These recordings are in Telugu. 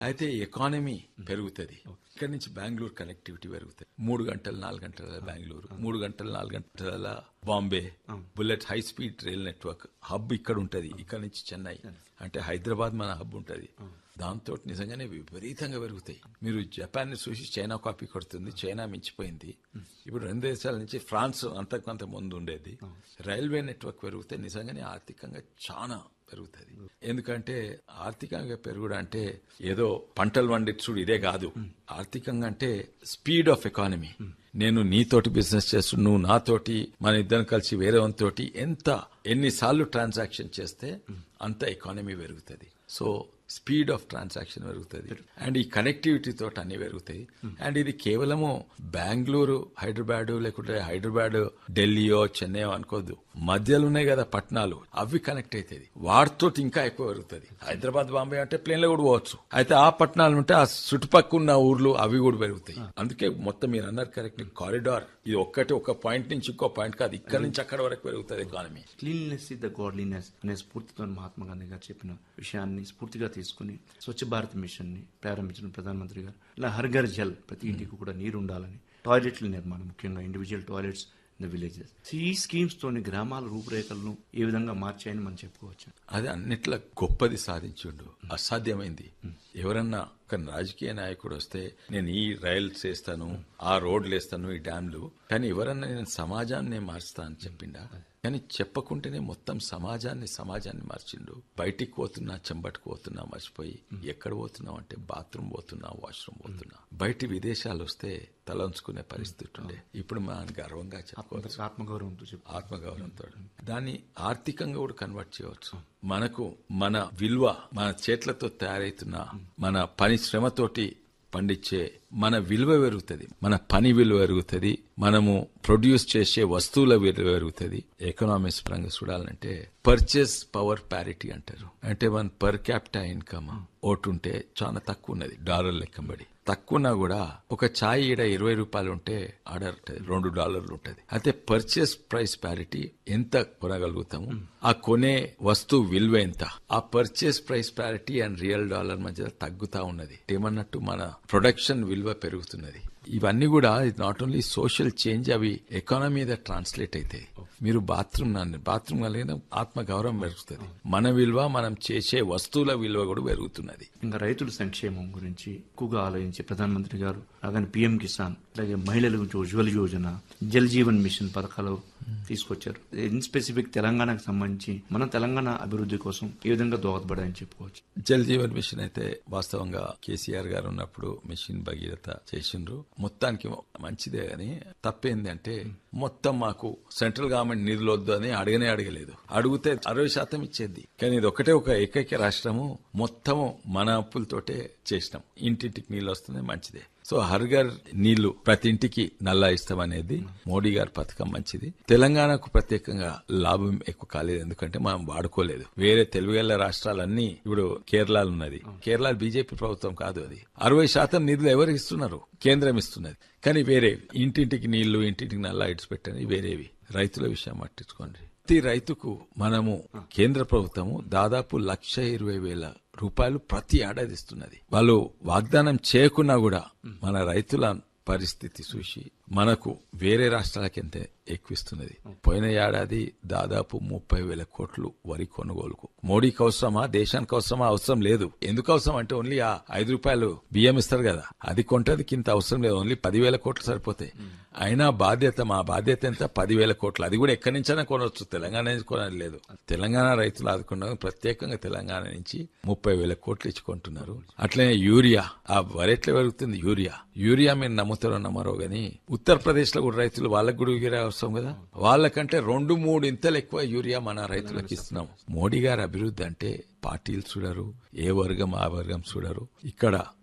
అయితే ఎకానమీ పెరుగుతుంది ఇక్కడ నుంచి బెంగళూరు కనెక్టివిటీ పెరుగుతుంది మూడు గంటలు నాలుగు గంటల బెంగళూరు మూడు గంటలు నాలుగు గంటల Bombay bullet high speed rail network hub ఇక్కడ ఉంటది ఇక్కడ నుంచి చెన్నై అంటే హైదరాబాద్ మన హబ్ ఉంటది దాంతో నిజంగానే విపరీతంగా పెరుగుతాయి మీరు జపాన్ ని చూసి చైనా కాపీ కొడుతుంది చైనా మించిపోయింది ఇప్పుడు రెండు దేశాల నుంచి ఫ్రాన్స్ అంతకంత ముందు ఉండేది రైల్వే నెట్వర్క్ పెరిగితే నిజంగానే ఆర్థికంగా చాలా పెరుగుతుంది ఎందుకంటే ఆర్థికంగా పెరుగుడు అంటే ఏదో పంటలు పండించుడు ఇదే కాదు ఆర్థికంగా అంటే స్పీడ్ ఆఫ్ ఎకానమీ నేను నీతోటి బిజినెస్ చేస్తు నువ్వు నాతోటి మన ఇద్దరం కలిసి వేరే తోటి ఎంత ఎన్నిసార్లు ట్రాన్సాక్షన్ చేస్తే అంత ఎకానమీ పెరుగుతుంది సో స్పీడ్ ఆఫ్ ట్రాన్సాక్షన్ పెరుగుతుంది అండ్ ఈ కనెక్టివిటీ తోటి అన్ని పెరుగుతాయి అండ్ ఇది కేవలము బెంగళూరు హైదరాబాద్ లేకుంటే హైదరాబాద్ ఢిల్లీయో చెన్నైయో అనుకోద్దు మధ్యలో ఉన్నాయి కదా పట్టణాలు అవి కనెక్ట్ అవుతుంది వాటితోటి ఇంకా ఎక్కువ పెరుగుతుంది హైదరాబాద్ బాంబే అంటే ప్లేన్ లో కూడా పోవచ్చు అయితే ఆ పట్టణాలు ఉంటే ఆ చుట్టుపక్కల ఉన్న ఊర్లు అవి కూడా పెరుగుతాయి అందుకే మొత్తం మీరు అన్నారు కరెక్ట్ కారిడార్ ఇది ఒక్కటి ఒక పాయింట్ నుంచి ఇంకో పాయింట్ కాదు ఇక్కడ నుంచి అక్కడ వరకు పెరుగుతుంది economy cleanliness is the godliness అనే స్ఫూర్తితో మహాత్మా గాంధీ గారు చెప్పిన విషయాన్ని స్ఫూర్తిగా తీసుకుని స్వచ్ఛ భారత్ మిషన్ ని ప్రారంభించిన ప్రధానమంత్రి గారు ఇలా హర్ ఘర్ జల్ ప్రతి ఇంటికి కూడా నీరు ఉండాలని టాయిలెట్ల నిర్మాణం ముఖ్యంగా individual toilets in the villages ఈ స్కీమ్స్ తోని గ్రామాల రూపురేఖలను ఏ విధంగా మార్చాయని మనం చెప్పుకోవచ్చు అది అన్నిట్లా గొప్పది సాధించుండు అసాధ్యమైంది ఎవరన్నా ఒక రాజకీయ నాయకుడు వస్తే నేను ఈ రైల్ చేస్తాను ఆ రోడ్లు వేస్తాను ఈ డ్యాంలు కానీ ఎవరన్నా నేను సమాజాన్ని మార్చుతా అని చెప్పిండా కానీ చెప్పకుంటేనే మొత్తం సమాజాన్ని సమాజాన్ని మార్చిండు బయటికి పోతున్నా చెంబట్టుకు పోతున్నా మర్చిపోయి ఎక్కడ పోతున్నావు అంటే బాత్రూమ్ పోతున్నా వాష్రూమ్ పోతున్నా బయటి విదేశాలు వస్తే తలంచుకునే పరిస్థితి ఉండే ఇప్పుడు మనం గర్వంగా చెప్పుకోవచ్చు ఆత్మగౌరవంతో చెప్పు ఆత్మగౌరవంతో దాన్ని ఆర్థికంగా కూడా కన్వర్ట్ చేయవచ్చు మనకు మన విలువ మన చేతులతో తయారైతున్న మన పని శ్రమతోటి పండించే మన విలువ పెరుగుతుంది మన పని విలువ పెరుగుతుంది మనము ప్రొడ్యూస్ చేసే వస్తువుల విలువ పెరుగుతుంది ఎకనామిక్స్ పరంగా చూడాలంటే పర్చేస్ పవర్ ప్యారిటీ అంటారు అంటే మన పర్ క్యాపిటా ఇన్కమ్ ఓటు ఉంటే చాలా తక్కువ ఉన్నది డాలర్ లెక్కబడి తక్కువన్నా కూడా ఒక ఛాయ్ ఈడ ఇరవై రూపాయలు ఉంటే ఆడ రెండు డాలర్లు ఉంటది అయితే పర్చేస్ ప్రైస్ ప్యారిటీ ఎంత కొనగలుగుతాము ఆ కొనే వస్తువు విలువ ఎంత ఆ purchase price parity and real dollar మధ్య తగ్గుతా ఉన్నది ఏమన్నట్టు మన ప్రొడక్షన్ విలువ పెరుగుతున్నది ఇవన్నీ కూడా నాట్ ఓన్లీ సోషల్ చేంజ్ అవి ఎకానమీ మీద ట్రాన్స్లేట్ అవుతాయి మీరు బాత్రూమ్ నాన్న బాత్రూమ్ కలిగిన ఆత్మ గౌరవం పెరుగుతుంది మన విలువ మనం చేసే వస్తువుల విలువ కూడా పెరుగుతున్నది ఇంకా రైతుల సంక్షేమం గురించి ఎక్కువగా ఆలోచించి ప్రధానమంత్రి గారు అలాగే పిఎం కిసాన్ అలాగే మహిళల గురించి ఉజ్వల యోజన జల్ జీవన్ మిషన్ పథకాలు తీసుకొచ్చారు ఇన్ స్పెసిఫిక్ తెలంగాణకు సంబంధించి మన తెలంగాణ అభివృద్ధి కోసం ఏ విధంగా దోహదపడాయని చెప్పుకోవచ్చు జల్ జీవన్ మిషన్ అయితే వాస్తవంగా కేసీఆర్ గారు ఉన్నప్పుడు మిషన్ భగీరథ చేసిండ్రు మొత్తానికి మంచిదే గాని తప్పేంది అంటే మొత్తం మాకు సెంట్రల్ గవర్నమెంట్ నిధులు వద్దు అని అడగనే అడగలేదు అడిగితే అరవై శాతం ఇచ్చేది కానీ ఇది ఒకటే ఒక ఏకైక రాష్ట్రము మొత్తము మన అప్పులతోటే చేసినాం ఇంటింటికి నీళ్ళు వస్తుంది మంచిదే సో హర్ఘర్ నీళ్లు ప్రతి ఇంటికి నల్లా ఇస్తామనేది మోడీ గారి పథకం మంచిది తెలంగాణకు ప్రత్యేకంగా లాభం ఎక్కువ కాలేదు ఎందుకంటే మనం వాడుకోలేదు వేరే తెలుగుగల రాష్ట్రాలన్నీ ఇప్పుడు కేరళ ఉన్నది కేరళ బీజేపీ ప్రభుత్వం కాదు అది అరవై శాతం నిధులు ఎవరు ఇస్తున్నారు కేంద్రం ఇస్తున్నది కానీ వేరే ఇంటింటికి నీళ్లు ఇంటింటికి నల్లా ఇడ్స్ పెట్టని వేరేవి రైతుల విషయం పట్టించుకోండి ప్రతి రైతుకు మనము కేంద్ర ప్రభుత్వము దాదాపు లక్ష ఇరవై వేల రూపాయలు ప్రతి ఏడాది ఇస్తున్నది వాళ్ళు వాగ్దానం చేయకున్నా కూడా మన రైతుల పరిస్థితి చూసి మనకు వేరే రాష్ట్రాలకి ఎంత ఎక్కువ ఇస్తున్నది పోయిన ఏడాది దాదాపు ముప్పై వేల కోట్లు వరి కొనుగోలుకు మోడీకి అవసరమా దేశానికి అవసరమా అవసరం లేదు ఎందుకు అవసరం అంటే ఓన్లీ ఆ ఐదు రూపాయలు బియ్యం ఇస్తారు కదా అది కొంటదికి ఇంత అవసరం లేదు ఓన్లీ పదివేల కోట్లు సరిపోతాయి అయినా బాధ్యత మా బాధ్యత ఎంత పదివేల కోట్లు అది కూడా ఎక్కడి నుంచైనా కొనవచ్చు తెలంగాణ నుంచి కొనడం లేదు తెలంగాణ రైతులు ఆదుకున్న ప్రత్యేకంగా తెలంగాణ నుంచి ముప్పై వేల కోట్లు ఇచ్చుకుంటున్నారు అట్లనే యూరియా ఆ వరి ఎట్లా పెరుగుతుంది యూరియా యూరియా మీరు నమ్ముతారో నమ్మరో గాని ఉత్తరప్రదేశ్ లో కూడా రైతులు వాళ్ళకు కూడా యూరియా అవసరం కదా వాళ్ళకంటే రెండు మూడు ఇంతలు ఎక్కువ యూరియా మన రైతులకు ఇస్తున్నాం మోడీ గారి అభివృద్ధి అంటే పార్టీలు చూడరు ఏ వర్గం ఆ వర్గం చూడరు ఇక్కడ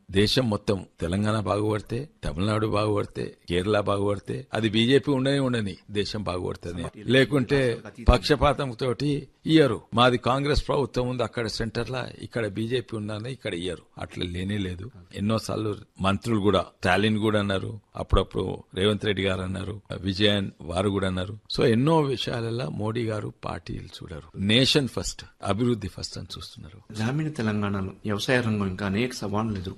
దేశం మొత్తం తెలంగాణ బాగుపడితే తమిళనాడు బాగుపడితే కేరళ బాగుపడితే అది బీజేపీ ఉండనే ఉండని దేశం బాగుపడుతుంది లేకుంటే పక్షపాతం తోటి ఇయ్యరు మాది కాంగ్రెస్ ప్రభుత్వం ఉంది అక్కడ సెంటర్ లా ఇక్కడ బీజేపీ ఉందని ఇక్కడ ఇయ్యరు అట్లా లేనే లేదు ఎన్నోసార్లు మంత్రులు కూడా స్టాలిన్ కూడా అన్నారు అప్పుడప్పుడు రేవంత్ రెడ్డి గారు అన్నారు విజయన్ వారు కూడా అన్నారు సో ఎన్నో విషయాలలో మోడీ గారు పార్టీలు చూడరు నేషన్ ఫస్ట్ అభివృద్ధి ఫస్ట్ అని చూస్తున్నారు గ్రామీణ తెలంగాణలో వ్యవసాయ రంగం ఇంకా అనేక సవాళ్లు ఎదుర్కొంటుంది